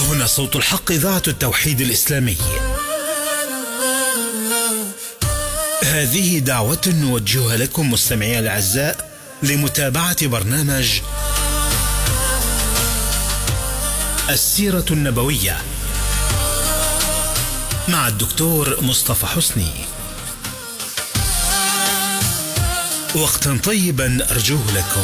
هنا صوت الحق إذاعة التوحيد الإسلامي هذه دعوة نوجهها لكم مستمعي الأعزاء لمتابعة برنامج السيرة النبوية مع الدكتور مصطفى حسني وقتا طيبا أرجوه لكم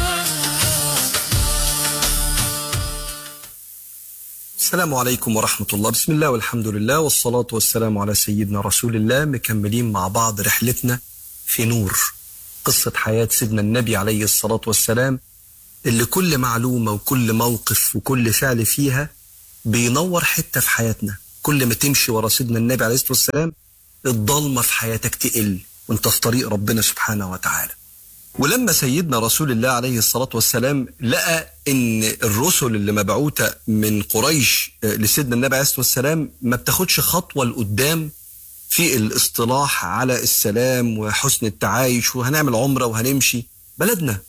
السلام عليكم ورحمة الله بسم الله والحمد لله والصلاة والسلام على سيدنا رسول الله مكملين مع بعض رحلتنا في نور قصة حياة سيدنا النبي عليه الصلاة والسلام اللي كل معلومة وكل موقف وكل فعل فيها بينور حتة في حياتنا كل ما تمشي ورا سيدنا النبي عليه الصلاة والسلام الضلمة في حياتك تقل وانت في طريق ربنا سبحانه وتعالى ولما سيدنا رسول الله عليه الصلاة والسلام لقى ان الرسل اللي مبعوثة من قريش لسيدنا النبي عليه الصلاة والسلام ما بتاخدش خطوة لقدام في الاصطلاح على السلام وحسن التعايش وهنعمل عمرة وهنمشي بلدنا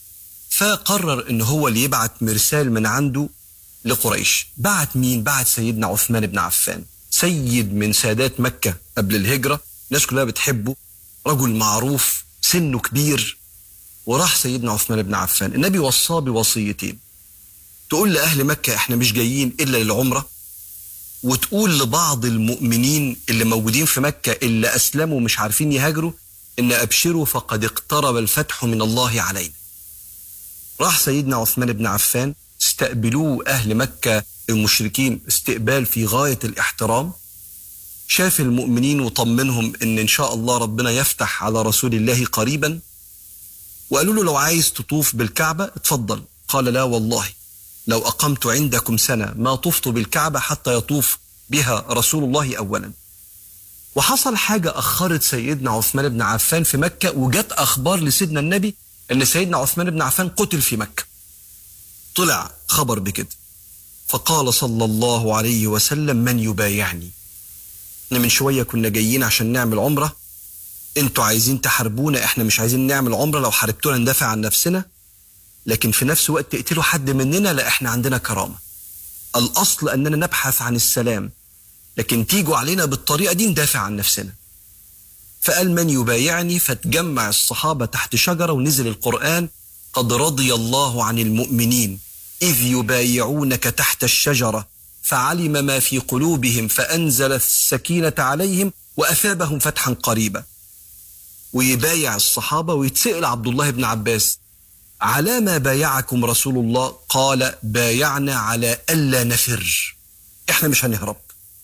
فقرر ان هو اللي يبعت مرسال من عنده لقريش بعت مين بعت سيدنا عثمان بن عفان سيد من سادات مكة قبل الهجرة الناس كلها بتحبه رجل معروف سنه كبير وراح سيدنا عثمان بن عفان النبي وصاه بوصيتين تقول لأهل مكة احنا مش جايين إلا للعمرة وتقول لبعض المؤمنين اللي موجودين في مكة اللي أسلموا مش عارفين يهاجروا إن أبشروا فقد اقترب الفتح من الله علينا راح سيدنا عثمان بن عفان استقبلوه أهل مكة المشركين استقبال في غاية الاحترام شاف المؤمنين وطمنهم ان ان شاء الله ربنا يفتح على رسول الله قريبا وقالوا له لو عايز تطوف بالكعبة اتفضل قال لا والله لو أقمت عندكم سنة ما طفت بالكعبة حتى يطوف بها رسول الله أولا وحصل حاجة أخرت سيدنا عثمان بن عفان في مكة وجت أخبار لسيدنا النبي أن سيدنا عثمان بن عفان قتل في مكة طلع خبر بكده فقال صلى الله عليه وسلم من يبايعني احنا من شوية كنا جايين عشان نعمل عمرة انتوا عايزين تحاربونا احنا مش عايزين نعمل عمرة لو حاربتونا ندافع عن نفسنا لكن في نفس الوقت تقتلوا حد مننا لا احنا عندنا كرامة الأصل أننا نبحث عن السلام لكن تيجوا علينا بالطريقة دي ندافع عن نفسنا فقال من يبايعني فتجمع الصحابة تحت شجرة ونزل القرآن قد رضي الله عن المؤمنين إذ يبايعونك تحت الشجرة فعلم ما في قلوبهم فأنزل السكينة عليهم وأثابهم فتحا قريبا ويبايع الصحابة ويتسأل عبد الله بن عباس على ما بايعكم رسول الله قال بايعنا على ألا نفر احنا مش هنهرب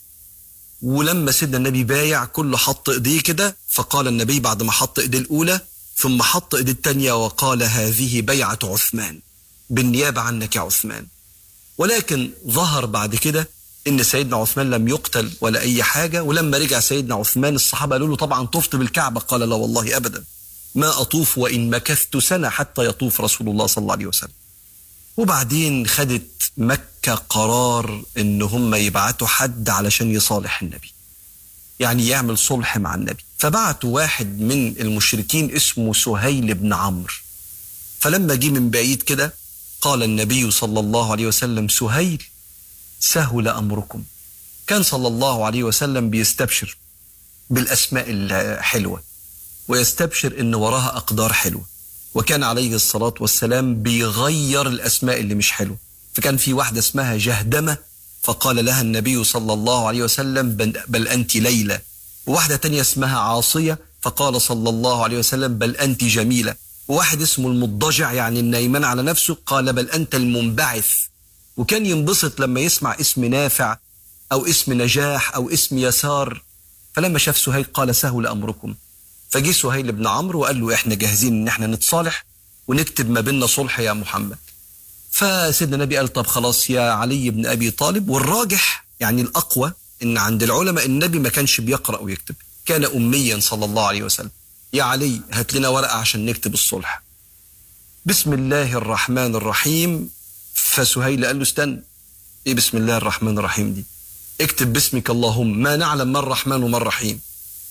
ولما سيدنا النبي بايع كل حط ايديه كده فقال النبي بعد ما حط ايديه الاولى ثم حط ايديه الثانيه وقال هذه بيعه عثمان بالنيابه عنك يا عثمان ولكن ظهر بعد كده ان سيدنا عثمان لم يقتل ولا اي حاجه ولما رجع سيدنا عثمان الصحابه قالوا له طبعا طفت بالكعبه قال لا والله ابدا ما اطوف وان مكثت سنه حتى يطوف رسول الله صلى الله عليه وسلم وبعدين خدت مكه قرار ان هم يبعتوا حد علشان يصالح النبي يعني يعمل صلح مع النبي فبعتوا واحد من المشركين اسمه سهيل بن عمرو فلما جه من بعيد كده قال النبي صلى الله عليه وسلم سهيل سهل امركم كان صلى الله عليه وسلم بيستبشر بالاسماء الحلوه ويستبشر ان وراها اقدار حلوه وكان عليه الصلاه والسلام بيغير الاسماء اللي مش حلوه فكان في واحده اسمها جهدمه فقال لها النبي صلى الله عليه وسلم بل انت ليلى وواحده تانية اسمها عاصيه فقال صلى الله عليه وسلم بل انت جميله وواحد اسمه المضجع يعني النايمان على نفسه قال بل انت المنبعث وكان ينبسط لما يسمع اسم نافع او اسم نجاح او اسم يسار فلما شاف سهيل قال سهل امركم فجه سهيل بن عمرو وقال له احنا جاهزين ان احنا نتصالح ونكتب ما بيننا صلح يا محمد فسيدنا النبي قال طب خلاص يا علي بن ابي طالب والراجح يعني الاقوى ان عند العلماء النبي ما كانش بيقرا ويكتب كان اميا صلى الله عليه وسلم يا علي هات لنا ورقه عشان نكتب الصلح بسم الله الرحمن الرحيم فسهيل قال له استنى ايه بسم الله الرحمن الرحيم دي اكتب باسمك اللهم ما نعلم ما الرحمن وما الرحيم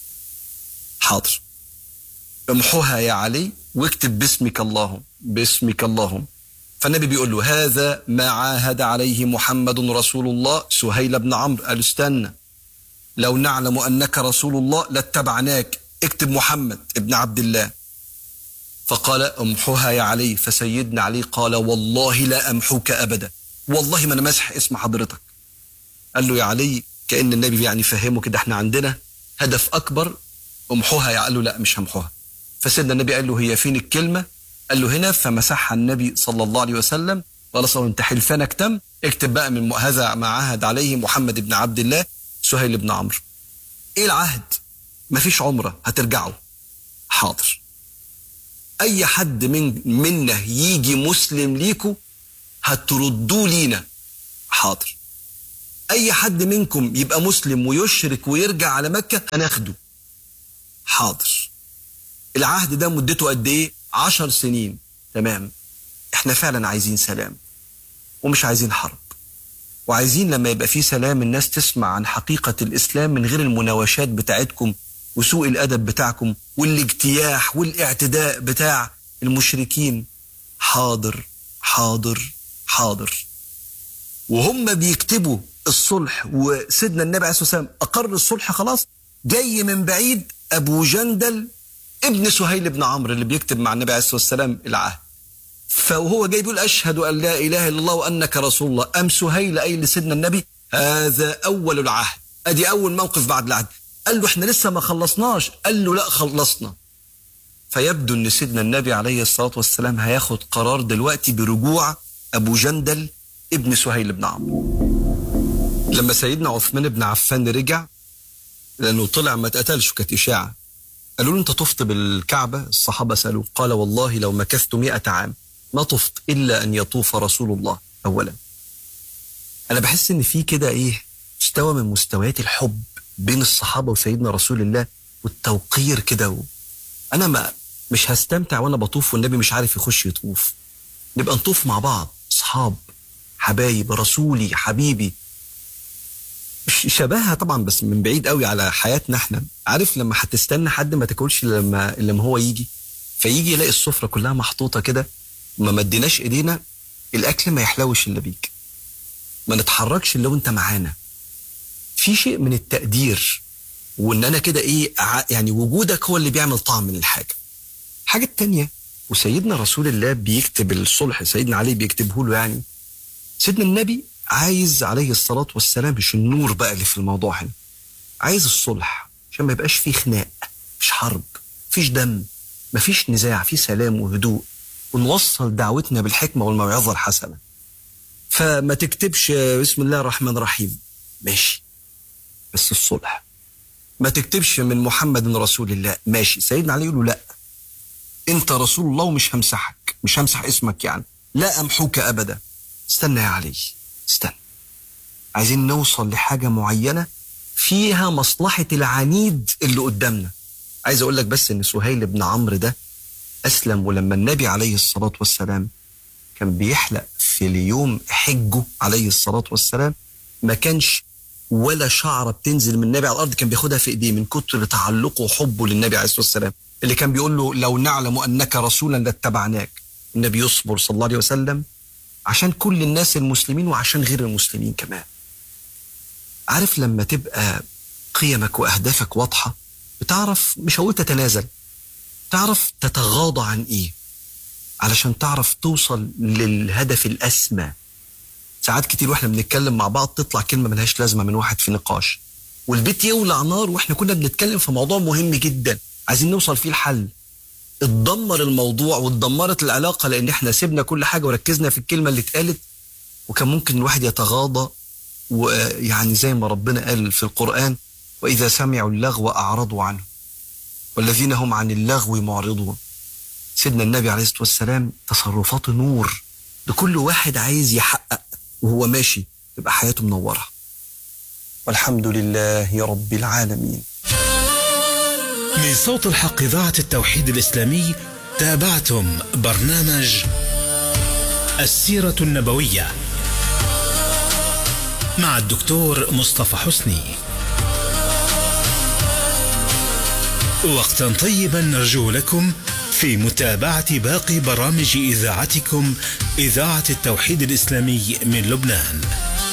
حاضر امحوها يا علي واكتب باسمك اللهم باسمك اللهم فالنبي بيقول له هذا ما عاهد عليه محمد رسول الله سهيل بن عمرو قال استنى لو نعلم أنك رسول الله لاتبعناك اكتب محمد ابن عبد الله فقال امحوها يا علي فسيدنا علي قال والله لا أمحوك أبدا والله ما أنا مسح اسم حضرتك قال له يا علي كأن النبي يعني فهمه كده احنا عندنا هدف أكبر امحوها يا قال له لا مش همحوها فسيدنا النبي قال له هي فين الكلمة قال له هنا فمسحها النبي صلى الله عليه وسلم قال صلى انت حلفانك تم اكتب بقى من هذا ما عهد عليه محمد بن عبد الله سهيل بن عمرو ايه العهد مفيش عمرة هترجعوا حاضر اي حد من منا يجي مسلم ليكوا هتردوه لينا حاضر اي حد منكم يبقى مسلم ويشرك ويرجع على مكة هناخده حاضر العهد ده مدته قد ايه عشر سنين تمام احنا فعلا عايزين سلام ومش عايزين حرب وعايزين لما يبقى في سلام الناس تسمع عن حقيقة الإسلام من غير المناوشات بتاعتكم وسوء الأدب بتاعكم والاجتياح والاعتداء بتاع المشركين حاضر حاضر حاضر وهم بيكتبوا الصلح وسيدنا النبي عليه الصلاة والسلام أقر الصلح خلاص جاي من بعيد أبو جندل ابن سهيل بن عمرو اللي بيكتب مع النبي عليه الصلاة والسلام العهد فهو جاي بيقول أشهد أن لا إله إلا الله وأنك رسول الله أم سهيل أي لسيدنا النبي هذا أول العهد أدي أول موقف بعد العهد قال له إحنا لسه ما خلصناش قال له لا خلصنا فيبدو أن سيدنا النبي عليه الصلاة والسلام هياخد قرار دلوقتي برجوع أبو جندل ابن سهيل بن عمرو لما سيدنا عثمان بن عفان رجع لأنه طلع ما اتقتلش كانت إشاعة قالوا له أنت طفت بالكعبة الصحابة سألوه قال والله لو مكثت مئة عام ما طفت إلا أن يطوف رسول الله أولا أنا بحس إن في كده إيه مستوى من مستويات الحب بين الصحابة وسيدنا رسول الله والتوقير كده و... أنا ما مش هستمتع وأنا بطوف والنبي مش عارف يخش يطوف نبقى نطوف مع بعض أصحاب حبايب رسولي حبيبي شبهها طبعا بس من بعيد قوي على حياتنا احنا عارف لما هتستنى حد ما تاكلش لما لما هو يجي فيجي يلاقي السفره كلها محطوطه كده ما مديناش ايدينا الاكل ما يحلوش الا بيك ما نتحركش الا وانت معانا في شيء من التقدير وان انا كده ايه يعني وجودك هو اللي بيعمل طعم من الحاجه الحاجه التانية وسيدنا رسول الله بيكتب الصلح سيدنا علي بيكتبه له يعني سيدنا النبي عايز عليه الصلاة والسلام مش النور بقى اللي في الموضوع هنا عايز الصلح عشان ما يبقاش فيه خناق مش حرب مفيش دم مفيش نزاع في سلام وهدوء ونوصل دعوتنا بالحكمة والموعظة الحسنة فما تكتبش بسم الله الرحمن الرحيم ماشي بس الصلح ما تكتبش من محمد رسول الله ماشي سيدنا علي يقول له لا انت رسول الله ومش همسحك مش همسح اسمك يعني لا امحوك ابدا استنى يا علي استنى عايزين نوصل لحاجة معينة فيها مصلحة العنيد اللي قدامنا عايز اقول لك بس ان سهيل بن عمرو ده اسلم ولما النبي عليه الصلاة والسلام كان بيحلق في اليوم حجه عليه الصلاة والسلام ما كانش ولا شعرة بتنزل من النبي على الأرض كان بياخدها في إيديه من كتر تعلقه وحبه للنبي عليه الصلاة والسلام اللي كان بيقول له لو نعلم أنك رسولا لاتبعناك النبي يصبر صلى الله عليه وسلم عشان كل الناس المسلمين وعشان غير المسلمين كمان عارف لما تبقى قيمك وأهدافك واضحة بتعرف مش هقول تتنازل تعرف تتغاضى عن إيه علشان تعرف توصل للهدف الأسمى ساعات كتير واحنا بنتكلم مع بعض تطلع كلمة ملهاش لازمة من واحد في نقاش والبيت يولع نار واحنا كنا بنتكلم في موضوع مهم جدا عايزين نوصل فيه الحل اتدمر الموضوع واتدمرت العلاقه لان احنا سيبنا كل حاجه وركزنا في الكلمه اللي اتقالت وكان ممكن الواحد يتغاضى ويعني زي ما ربنا قال في القران واذا سمعوا اللغو اعرضوا عنه والذين هم عن اللغو معرضون سيدنا النبي عليه الصلاه والسلام تصرفاته نور لكل واحد عايز يحقق وهو ماشي تبقى حياته منوره والحمد لله رب العالمين من صوت الحق إذاعة التوحيد الإسلامي تابعتم برنامج السيرة النبوية مع الدكتور مصطفى حسني وقتا طيبا نرجو لكم في متابعة باقي برامج إذاعتكم إذاعة التوحيد الإسلامي من لبنان